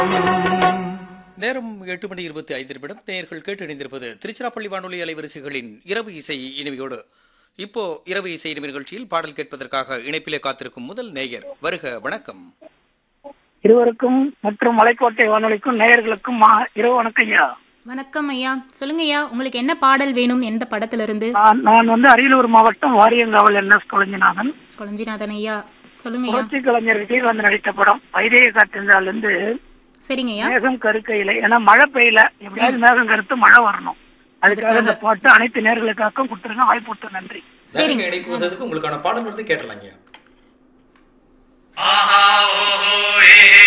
நேரம் எட்டு மணி இருபத்தி ஐந்து நிமிடம் நேயர்கள் கேட்டு இணைந்திருப்பது திருச்சிராப்பள்ளி வானொலி அலைவரிசைகளின் இரவு இசை இனிமையோடு இப்போ இரவு இசை இனிமை நிகழ்ச்சியில் பாடல் கேட்பதற்காக இணைப்பிலே காத்திருக்கும் முதல் நேயர் வருக வணக்கம் இருவருக்கும் மற்றும் மலைக்கோட்டை வானொலிக்கும் நேயர்களுக்கும் மா- இரவு வணக்கம் ஐயா வணக்கம் ஐயா சொல்லுங்க ஐயா உங்களுக்கு என்ன பாடல் வேணும் எந்த படத்துல இருந்து நான் நான் வந்து அரியலூர் மாவட்டம் வாரியங்காவல் என் எஸ் கொளஞ்சிநாதன் கொளஞ்சிநாதன் ஐயா சொல்லுங்க ஐயா புரட்சி கலைஞர் விஜயகாந்த் நடித்த படம் வைதேக காற்றிருந்தால் இருந்து சரிங்க ஐயா மேகம் கருக்கையில ஏன்னா மழை பெய்யல எப்படியாவது மேகம் கருத்து மழை வரணும் அதுக்காக இந்த பாட்டு அனைத்து நேர்களுக்காகவும் கொடுத்துருங்க வாய்ப்பு நன்றி சரிங்க. நேரங்க இணைப்பு வந்ததுக்கு உங்களுக்கான பாடல் வந்து கேட்டலாங்க ஆஹா ஓஹோ ஏ